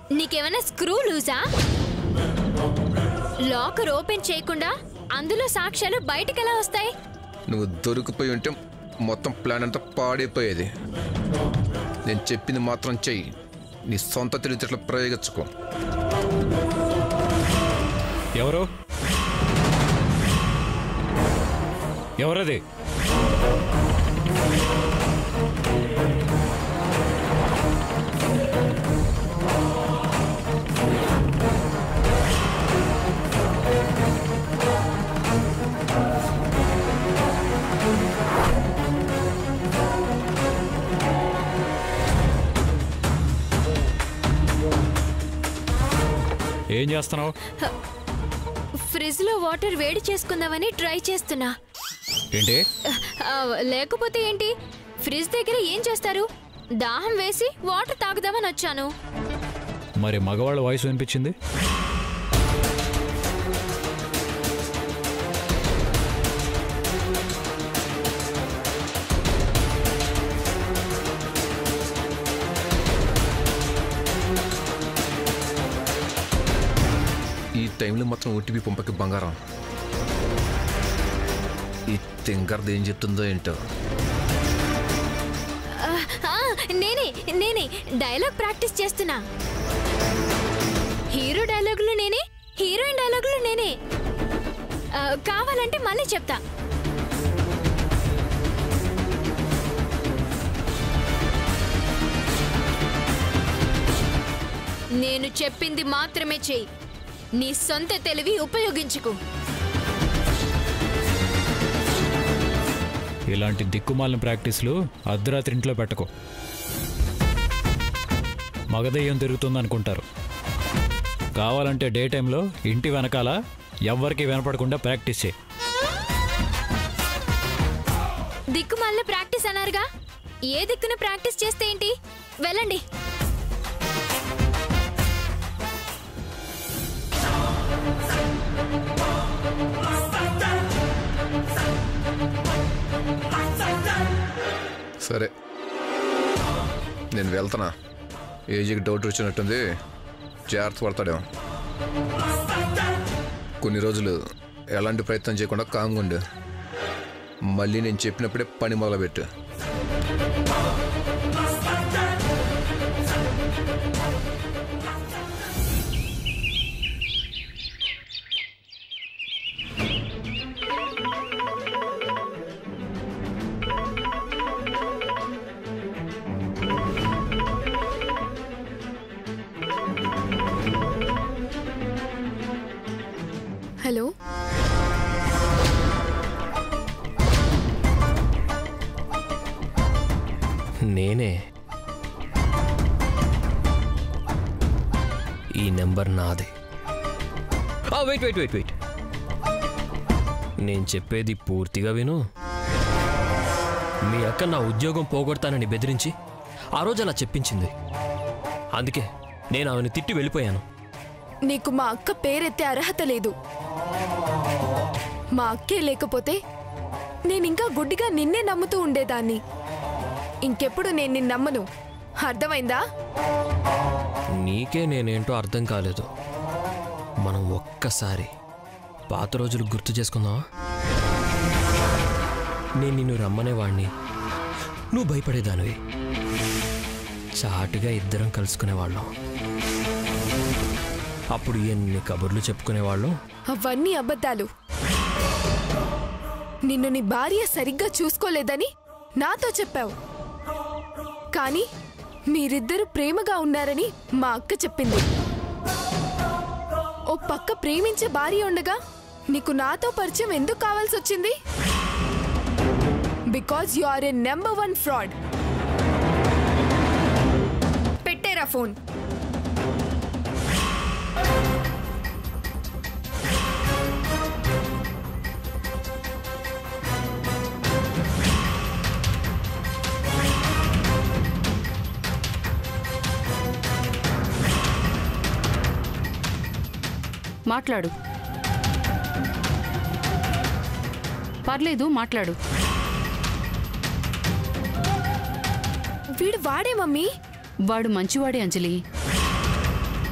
నీకేమైనా screw లూజా locker open చేయకుండా అందులో సాక్ష్యాలు బయటికి ఎలా వస్తాయి నువ్వు దొరికిపోయి ఉంటే మొత్తం ప్లాన్ అంతా పాడైపోయేది నేను చెప్పింది మాత్రం చెయ్యి నీ సొంత తెలివితేటలు ప్రయోగించుకో ఎవరు ఎవరది ఏం చేస్తున్నావు ఫ్రిడ్జ్ లో వాటర్ వేడి చేసుకుందామని ట్రై చేస్తున్నా ఏంటి ఆ, లేకపోతే ఏంటి ఫ్రిడ్జ్ దగ్గర ఏం చేస్తారు దాహం వేసి వాటర్ తాగుదామని వచ్చాను మరి మగవాళ్ళ వాయిస్ వినిపించింది ఈ టైంలో మాత్రం ఓటీపీ పంపకి బంగారం ఈ తింగర్ది ఏం చెప్తుందో ఏంటో ఆ, ఆ, నేనే నేనే డైలాగ్ ప్రాక్టీస్ చేస్తున్నా హీరో డైలాగులు నేనే హీరోయిన్ డైలాగులు నేనే ఆ, కావాలంటే మళ్ళీ చెప్తా నేను చెప్పింది మాత్రమే చెయ్యి నీ సొంత తెలివి ఉపయోగించుకో ఇలాంటి దిక్కుమాలిన ప్రాక్టీస్లు అర్ధరాత్రి ఇంట్లో పెట్టుకో మగదయ్యం తిరుగుతుంది అనుకుంటారు కావాలంటే డే టైంలో ఇంటి వెనకాల ఎవ్వరికి వినపడకుండా ప్రాక్టీస్ చేయి దిక్కు మళ్ళీ ప్రాక్టీస్ అన్నారుగా ఏ దిక్కున ప్రాక్టీస్ చేస్తే ఏంటి వెళ్ళండి సరే నేను వెళ్తున్నా ఏజీకి డౌట్ వచ్చినట్టుంది జాగ్రత్త పడతాడేమో కొన్ని రోజులు ఎలాంటి ప్రయత్నం చేయకుండా కామ్గా ఉండు మళ్ళీ నేను చెప్పినప్పుడే పని మొదలుపెట్టు హలో నేనే ఈ నెంబర్ నాదే వెయిట్ వెయిట్ వెయిట్ వెయిట్ నేను చెప్పేది పూర్తిగా విను మీ అక్క నా ఉద్యోగం పోగొడతానని బెదిరించి ఆ రోజు అలా చెప్పించింది అందుకే నేను ఆమెను తిట్టి వెళ్ళిపోయాను నీకు మా అక్క పేరెత్తే అర్హత లేదు మా అక్కే లేకపోతే నేనింకా గుడ్డిగా నిన్నే నమ్ముతూ ఉండేదాన్ని ఇంకెప్పుడు నేను నిన్ను నమ్మను అర్థమైందా నీకే నేనేంటో అర్థం కాలేదు మనం ఒక్కసారి పాత రోజులు గుర్తు చేసుకుందామా నేను నిన్ను రమ్మనేవాణ్ణి నువ్వు భయపడేదానివి చాటుగా ఇద్దరం కలుసుకునేవాళ్ళం అప్పుడు ఎన్ని కబుర్లు చెప్పుకునేవాళ్ళం అవన్నీ అబద్ధాలు నిన్ను నీ భార్య సరిగ్గా చూసుకోలేదని నాతో చెప్పావు కానీ మీరిద్దరు ప్రేమగా ఉన్నారని మా అక్క చెప్పింది ఓ పక్క ప్రేమించే భార్య ఉండగా నీకు నాతో పరిచయం ఎందుకు కావాల్సి వచ్చింది because you are a number one fraud పెట్టేరా ఫోన్ మాట్లాడు పర్లేదు మాట్లాడు వీడు వాడే మమ్మీ వాడు మంచివాడే అంజలి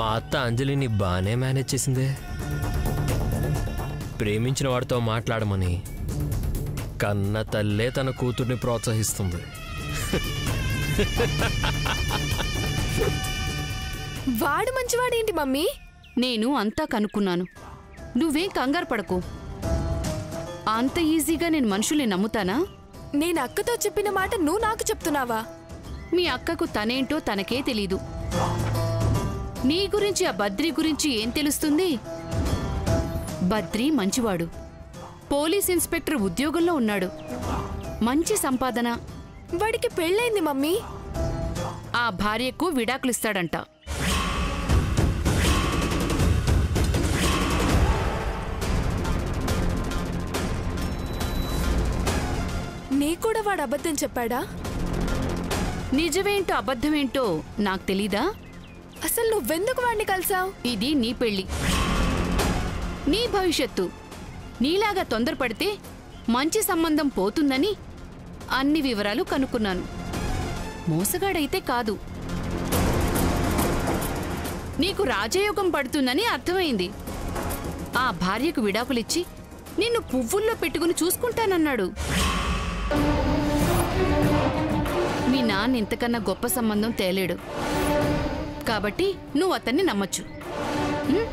మా అత్త అంజలిని బాగానే మేనేజ్ చేసిందే ప్రేమించిన వాడితో మాట్లాడమని కన్న తల్లే తన కూతుర్ని ప్రోత్సహిస్తుంది వాడు మంచివాడేంటి మమ్మీ నేను అంతా కనుక్కున్నాను నువ్వేం కంగారు పడకు అంత ఈజీగా నేను మనుషుల్ని నమ్ముతానా నేను అక్కతో చెప్పిన మాట నువ్వు నాకు చెప్తున్నావా మీ అక్కకు తనేంటో తనకే తెలీదు నీ గురించి ఆ బద్రి గురించి ఏం తెలుస్తుంది బద్రి మంచివాడు పోలీస్ ఇన్స్పెక్టర్ ఉద్యోగంలో ఉన్నాడు మంచి సంపాదన వాడికి పెళ్ళైంది మమ్మీ ఆ భార్యకు విడాకులిస్తాడంట నీ కూడా వాడు అబద్ధం చెప్పాడా నిజమేంటో అబద్ధమేంటో నాకు తెలీదా అసలు నువ్వెందుకు వాడిని కలిసావు ఇది నీ పెళ్లి నీ భవిష్యత్తు నీలాగా తొందరపడితే మంచి సంబంధం పోతుందని అన్ని వివరాలు కనుక్కున్నాను మోసగాడైతే కాదు నీకు రాజయోగం పడుతుందని అర్థమైంది ఆ భార్యకు విడాకులిచ్చి నిన్ను పువ్వుల్లో పెట్టుకుని చూసుకుంటానన్నాడు మీ నాన్న ఇంతకన్నా గొప్ప సంబంధం తేలేడు కాబట్టి నువ్వు అతన్ని నమ్మొచ్చు ఉం?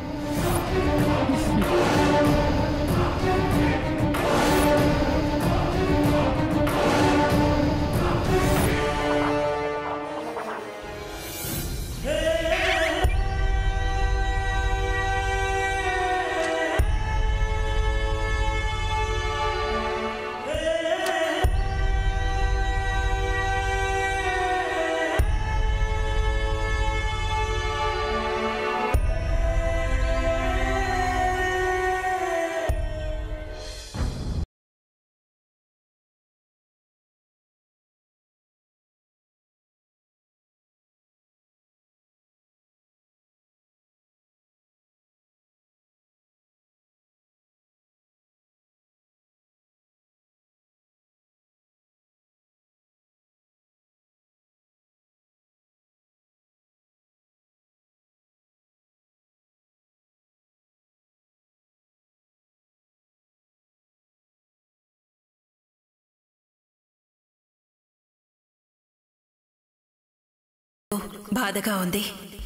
బాధగా ఉంది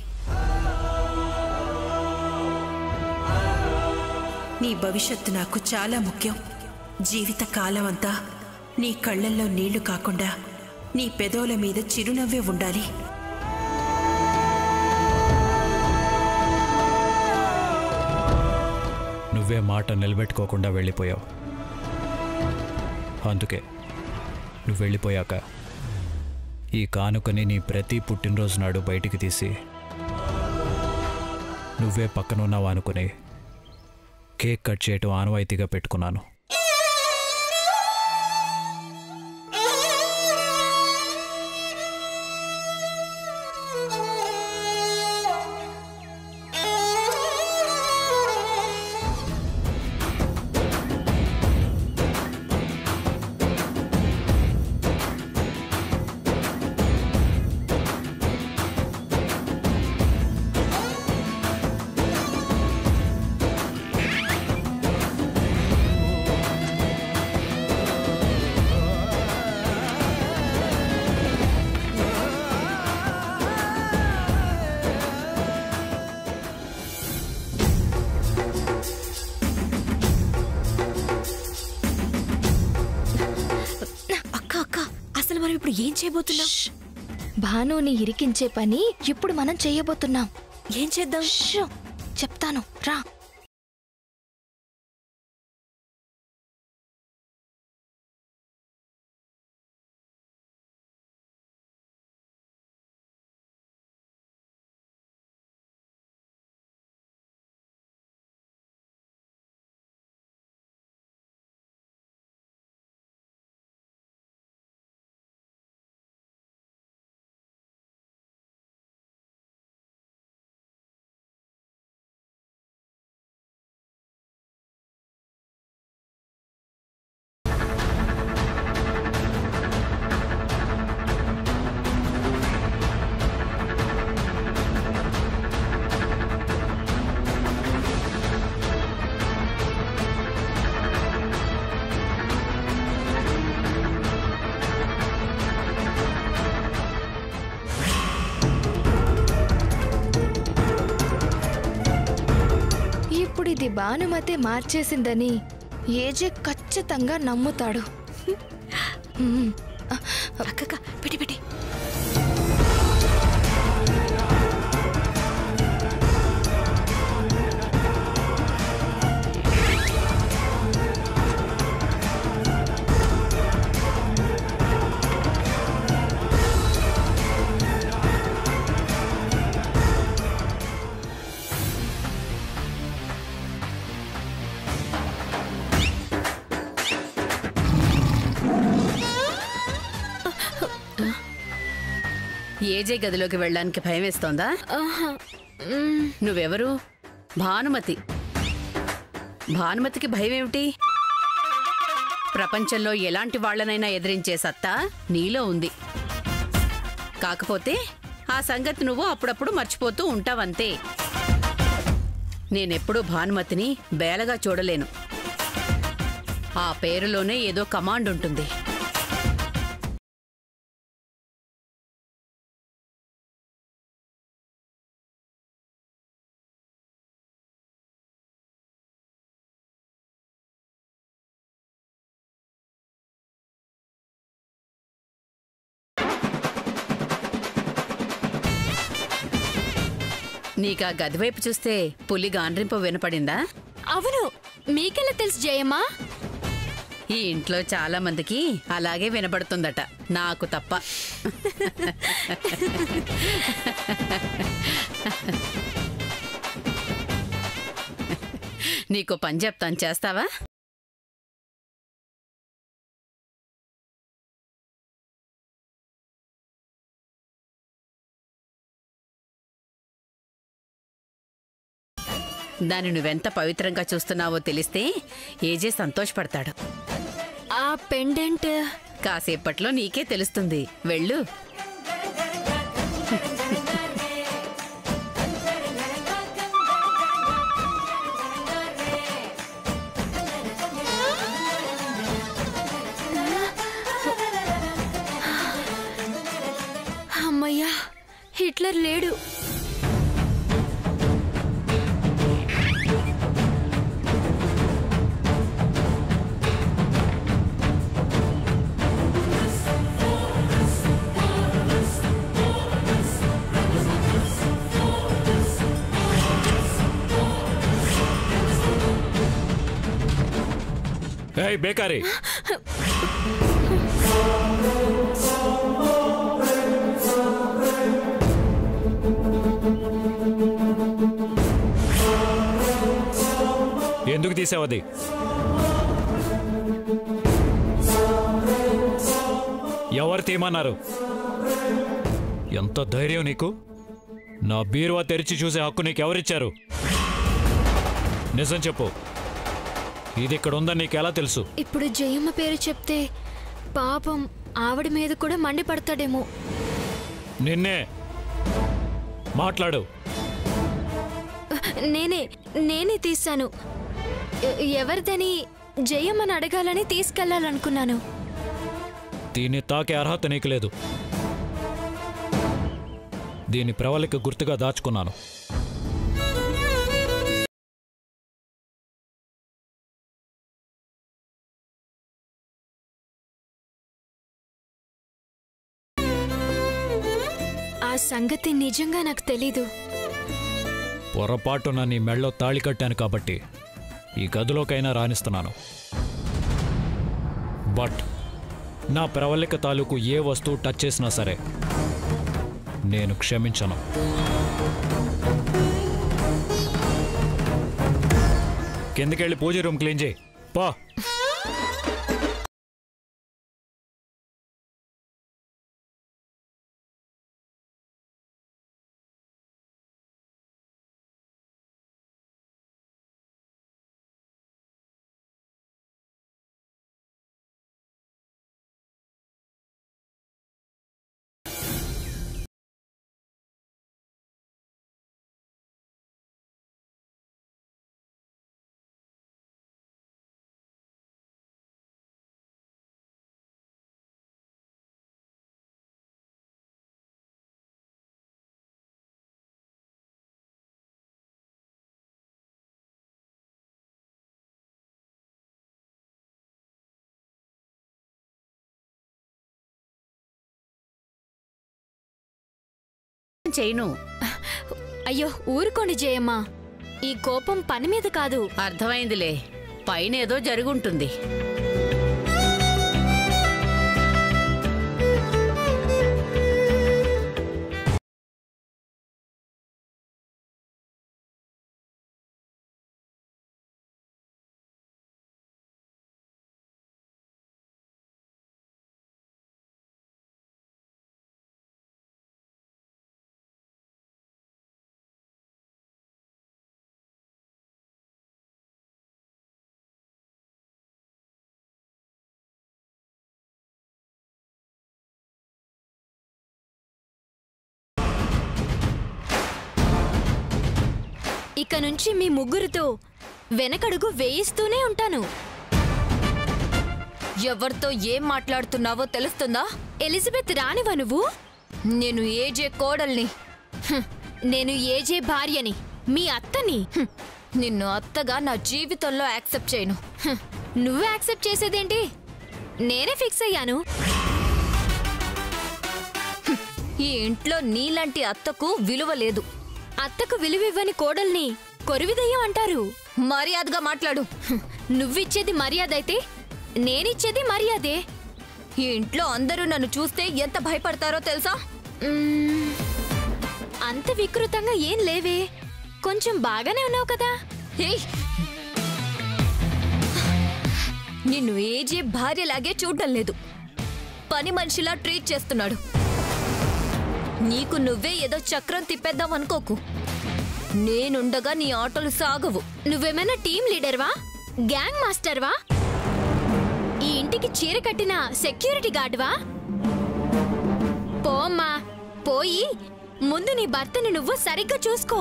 నీ భవిష్యత్తు నాకు చాలా ముఖ్యం జీవిత కాలం అంతా నీ కళ్ళల్లో నీళ్లు కాకుండా నీ పెదవుల మీద చిరునవ్వే ఉండాలి నువ్వే మాట నిలబెట్టుకోకుండా వెళ్ళిపోయావు అందుకే నువ్వు వెళ్ళిపోయాక ఈ కానుకని నీ ప్రతి పుట్టినరోజు నాడు బయటికి తీసి నువ్వే పక్కనున్నావు అనుకుని కేక్ కట్ చేయటం ఆనవాయితీగా పెట్టుకున్నాను అక్క అక్క అసలు మనం ఇప్పుడు ఏం చేయబోతున్నాం భానుని ఇరికించే పని ఇప్పుడు మనం చేయబోతున్నాం ఏం చేద్దాం షో, చెప్తాను రా ఇప్పుడు ఇది భానుమతే మార్చేసిందని ఏజే ఖచ్చితంగా నమ్ముతాడు హ్మ్. అక్కక్క పిటి పిటి ఏజే గదిలోకి వెళ్ళడానికి భయం వేస్తోందా ఆహా. మ్మ్. నువ్వెవరు భానుమతి భానుమతికి భయం ఏమిటి ప్రపంచంలో ఎలాంటి వాళ్ళనైనా ఎదిరించే సత్తా నీలో ఉంది కాకపోతే ఆ సంగతి నువ్వు అప్పుడప్పుడు మర్చిపోతూ ఉంటావంతే నేనెప్పుడూ భానుమతిని బేలగా చూడలేను ఆ పేరులోనే ఏదో కమాండ్ ఉంటుంది నీకా గదివైపు చూస్తే పులి గాండ్రింపు వినపడిందా అవును మీకెలా తెలుసు జయమ్మా ఈ ఇంట్లో చాలా మందికి అలాగే వినబడుతుందట నాకు తప్ప నీకు పని చెప్తాను చేస్తావా దాన్ని నువ్వెంత పవిత్రంగా చూస్తున్నావో తెలిస్తే ఏజే సంతోషపడతాడు ఆ పెండెంట్ కాసేపట్లో నీకే తెలుస్తుంది వెళ్ళు అమ్మయ్యా హిట్లర్ లేడు ఏయ్ బేకారి ఎందుకు తీసావు అది ఎవరు తీయమన్నారు ఎంత ధైర్యం నీకు నా బీరువా తెరిచి చూసే హక్కు నీకు ఎవరిచ్చారు నిజం చెప్పు ఇది ఇక్కడ ఉందని నీకు ఎలా తెలుసు ఇప్పుడు జయమ్మ పేరు చెప్తే పాపం ఆవిడ మీద కూడా మండిపడతాడేమో నిన్నే మాట్లాడు నేనే నేనే తీశాను ఎ- ఎవరిదని జయమ్మని అడగాలని తీసుకెళ్లాలనుకున్నాను దీన్ని తాకే అర్హత నీకు లేదు దీని ప్రవళిక గుర్తుగా దాచుకున్నాను ఆ సంగతి నిజంగా నాకు తెలీదు పొరపాటున నీ మెళ్ళో తాళి కట్టాను కాబట్టి ఈ గదిలోకైనా రాణిస్తున్నాను బట్ నా ప్రవళిక తాలూకు ఏ వస్తువు టచ్ చేసినా సరే నేను క్షమించను కిందకెళ్ళి పూజ రూమ్ క్లీన్ చేయి పో చేయను అయ్యో ఊరుకోండి జయమ్మ ఈ కోపం పని మీద కాదు అర్థమైందిలే పైన ఏదో జరుగుంటుంది ఇక నుంచి మీ ముగ్గురితో వెనకడుగు వేయిస్తూనే ఉంటాను ఎవరితో ఏం మాట్లాడుతున్నావో తెలుస్తుందా ఎలిజబెత్ రానివా నువ్వు నేను ఏజే కోడల్ని హ్మ్, నేను ఏజే భార్యని మీ అత్తని హ్మ్, నిన్ను అత్తగా నా జీవితంలో యాక్సెప్ట్ చేయను హ్మ్, నువ్వే యాక్సెప్ట్ చేసేదేంటి నేనే ఫిక్స్ అయ్యాను ఈ ఇంట్లో నీలాంటి అత్తకు విలువ లేదు అత్తకు విలువివ్వని కోడల్ని కొరివిదయ్యం అంటారు మర్యాదగా మాట్లాడు హ్మ్, నువ్విచ్చేది మర్యాద అయితే నేనిచ్చేది మర్యాదే ఈ ఇంట్లో అందరూ నన్ను చూస్తే ఎంత భయపడతారో తెలుసా మ్మ్, అంత వికృతంగా ఏం లేవే కొంచెం బాగానే ఉన్నావు కదా ఏయ్! నిన్ను ఏజే భార్యలాగే చూడడం లేదు పని మనిషిలా ట్రీట్ చేస్తున్నాడు నీకు నువ్వే ఏదో చక్రం తిప్పేద్దాం అనుకోకు నేనుండగా నీ ఆటలు సాగవు నువ్వేమైనా టీం లీడర్వా గ్యాంగ్ మాస్టర్వా ఈ ఇంటికి చీర కట్టిన సెక్యూరిటీ గార్డ్వా పోమ్మా పోయి ముందు నీ భర్తని నువ్వు సరిగ్గా చూసుకో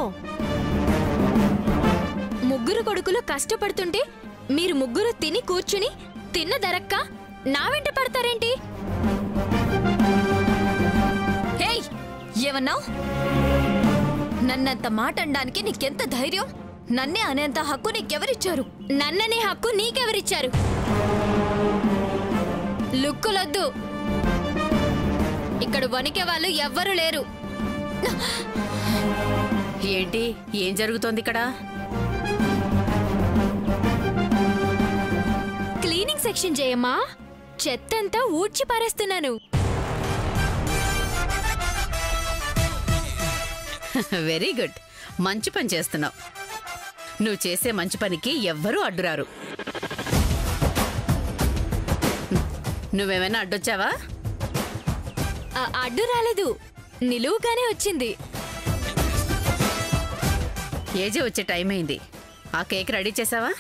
ముగ్గురు కొడుకులు కష్టపడుతుంటే మీరు ముగ్గురు తిని కూర్చుని తిన్న దరక్క నా వెంట పడతారేంటి హేయ్ ఏమన్నావు నన్నంత మాట అనడానికి నీకెంత ధైర్యం నన్నే అనేంత హక్కు నీకెవరిచ్చారు నన్ననే హక్కు నీకెవరిచ్చారు లుక్కులొద్దు ఇక్కడ వణికే వాళ్ళు ఎవ్వరూ లేరు ఏంటి ఏం జరుగుతోంది ఇక్కడ క్లీనింగ్ సెక్షన్ చేయమ్మా చెత్తంతా ఊడ్చి పారేస్తున్నాను వెరీ గుడ్ మంచి పని చేస్తున్నావు నువ్వు చేసే మంచి పనికి ఎవ్వరూ అడ్డురారు నువ్వేమైనా అడ్డొచ్చావా ఆ, అడ్డు రాలేదు నిలువుగానే వచ్చింది ఏజే వచ్చే టైం అయింది ఆ కేక్ రెడీ చేసావా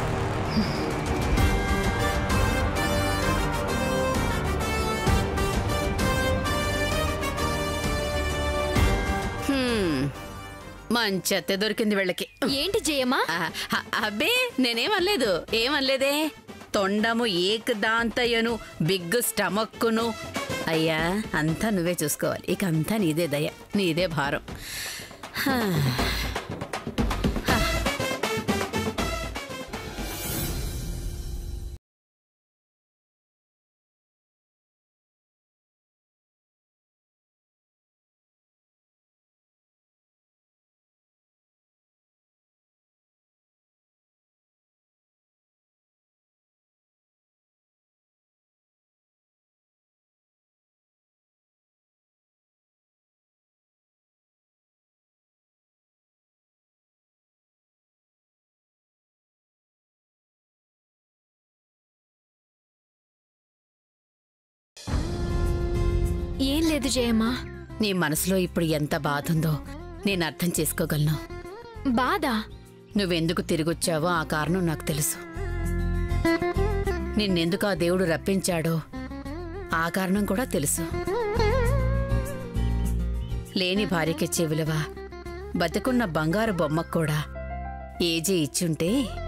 హ్మ్, మంచి అత్తే దొరికింది వీళ్ళకి ఏంటి జయమ్మా ఆ, అ- అబ్బే నేనేమనలేదు ఏమనలేదే తొండము ఏకదాంతయ్యను బిగ్ స్టమక్కును అయ్యా అంతా నువ్వే చూసుకోవాలి ఇక అంతా నీదే దయ నీదే భారం హా. ఏం లేదు జయమ్మా నీ మనసులో ఇప్పుడు ఎంత బాధ ఉందో నేను అర్థం చేసుకోగలను బాధ నువ్వెందుకు తిరిగొచ్చావో ఆ కారణం నాకు తెలుసు నిన్నెందుకు ఆ దేవుడు రప్పించాడో ఆ కారణం కూడా తెలుసు లేని భార్యకిచ్చే విలువ బతికున్న బంగారు బొమ్మకు కూడా ఏజీ ఇచ్చుంటే